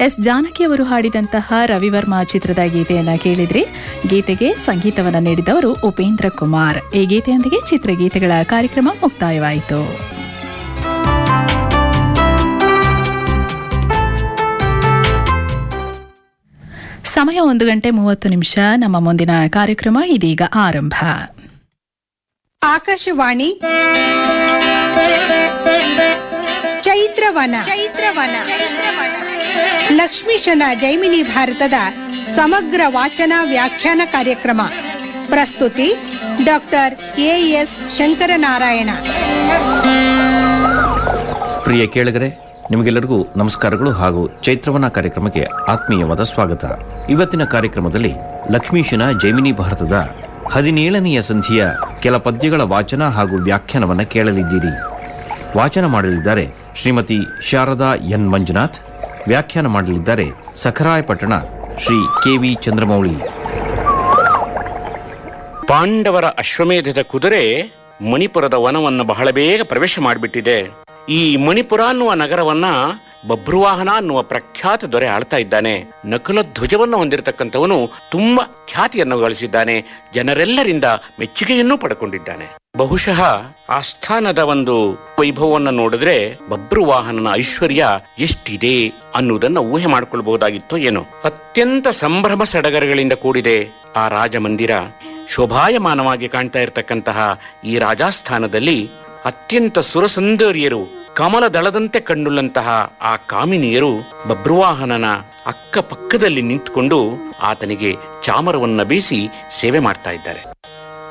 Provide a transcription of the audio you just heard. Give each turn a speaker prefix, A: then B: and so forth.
A: S Janaki ಅವರು ಹಾಡಿದಂತಹ ರವಿವರ್ಮ ಚಿತ್ರದ ಗೀತೆಯನ್ನ ಕೇಳಿದ್ರಿ ಗೀತೆಗೆ ಸಂಗೀತವನ್ನು ನೀಡಿದವರು ಉಪೇಂದ್ರ ಕುಮಾರ್ ಈ ಗೀತೆಯೊಂದಿಗೆ ಚಿತ್ರಗೀತೆಗಳ ಕಾರ್ಯಕ್ರಮ ಮುಕ್ತಾಯವಾಯಿತು ಸಮಯ ಒಂದು ಗಂಟೆ ಮೂವತ್ತು ನಿಮಿಷ ನಮ್ಮ ಮುಂದಿನ ಕಾರ್ಯಕ್ರಮ ಇದೀಗ ಆರಂಭ
B: ಆಕಾಶವಾಣಿ ಚೈತ್ರವನ ಚೈತ್ರವನ ಲಕ್ಷ್ಮೀಶನ ಜೈಮಿನಿ ಭಾರತದ ಸಮಗ್ರ ವಾಚನ ವ್ಯಾಖ್ಯಾನ ಕಾರ್ಯಕ್ರಮ ಪ್ರಸ್ತುತಿ ಡಾಕ್ಟರ್ ಎ ಎಸ್ ಶಂಕರನಾರಾಯಣ
C: ಪ್ರಿಯ ಕೇಳಿಗರೆ ನಿಮಗೆಲ್ಲರಿಗೂ ನಮಸ್ಕಾರಗಳು ಹಾಗೂ ಚೈತ್ರವನ ಕಾರ್ಯಕ್ರಮಕ್ಕೆ ಆತ್ಮೀಯವಾದ ಸ್ವಾಗತ ಇವತ್ತಿನ ಕಾರ್ಯಕ್ರಮದಲ್ಲಿ ಲಕ್ಷ್ಮೀಶನ ಜೈಮಿನಿ ಭಾರತದ ಹದಿನೇಳನೆಯ ಸಂಧಿಯ ಕೆಲ ಪದ್ಯಗಳ ವಾಚನ ಹಾಗೂ ವ್ಯಾಖ್ಯಾನವನ್ನು ಕೇಳಲಿದ್ದೀರಿ ವಾಚನ ಮಾಡಲಿದ್ದಾರೆ ಶ್ರೀಮತಿ ಶಾರದಾ ಎನ್ ಮಂಜುನಾಥ್ ವ್ಯಾಖ್ಯಾನ ಮಾಡಲಿದ್ದಾರೆ ಸಖರಾಯಪಟ್ಟಣ ಶ್ರೀ ಕೆ ವಿ ಚಂದ್ರಮೌಳಿ
D: ಪಾಂಡವರ ಅಶ್ವಮೇಧದ ಕುದುರೆ ಮಣಿಪುರದ ವನವನ್ನು ಬಹಳ ಬೇಗ ಪ್ರವೇಶ ಮಾಡಿಬಿಟ್ಟಿದೆ ಈ ಮಣಿಪುರ ಅನ್ನುವ ನಗರವನ್ನ ಬಭ್ರುವಾಹನ ಅನ್ನುವ ಪ್ರಖ್ಯಾತ ದೊರೆ ಆಳ್ತಾ ಇದ್ದಾನೆ ನಕಲ ಧ್ವಜವನ್ನು ಹೊಂದಿರತಕ್ಕಂಥವನು ತುಂಬಾ ಖ್ಯಾತಿಯನ್ನು ಗಳಿಸಿದ್ದಾನೆ ಜನರೆಲ್ಲರಿಂದ ಮೆಚ್ಚುಗೆಯನ್ನೂ ಪಡ್ಕೊಂಡಿದ್ದಾನೆ ಬಹುಶಃ ಆಸ್ಥಾನದ ಒಂದು ವೈಭವವನ್ನು ನೋಡಿದ್ರೆ ಬಬ್ರುವಾಹನನ ಐಶ್ವರ್ಯ ಎಷ್ಟಿದೆ ಅನ್ನುವುದನ್ನ ಊಹೆ ಮಾಡಿಕೊಳ್ಬಹುದಾಗಿತ್ತೋ ಏನೋ ಅತ್ಯಂತ ಸಂಭ್ರಮ ಸಡಗರಗಳಿಂದ ಕೂಡಿದೆ ಆ ರಾಜಮಂದಿರ ಶೋಭಾಯಮಾನವಾಗಿ ಕಾಣ್ತಾ ಇರತಕ್ಕಂತಹ ಈ ರಾಜಾಸ್ಥಾನದಲ್ಲಿ ಅತ್ಯಂತ ಸುರಸುಂದರಿಯರು ಕಮಲ ದಳದಂತೆ ಕಂಡುಳ್ಳಂತಹ ಆ ಕಾಮಿನಿಯರು ಬಬ್ರುವಾಹನನ ಅಕ್ಕಪಕ್ಕದಲ್ಲಿ ನಿಂತುಕೊಂಡು ಆತನಿಗೆ ಚಾಮರವನ್ನ ಬೀಸಿ ಸೇವೆ ಮಾಡ್ತಾ ಇದ್ದಾರೆ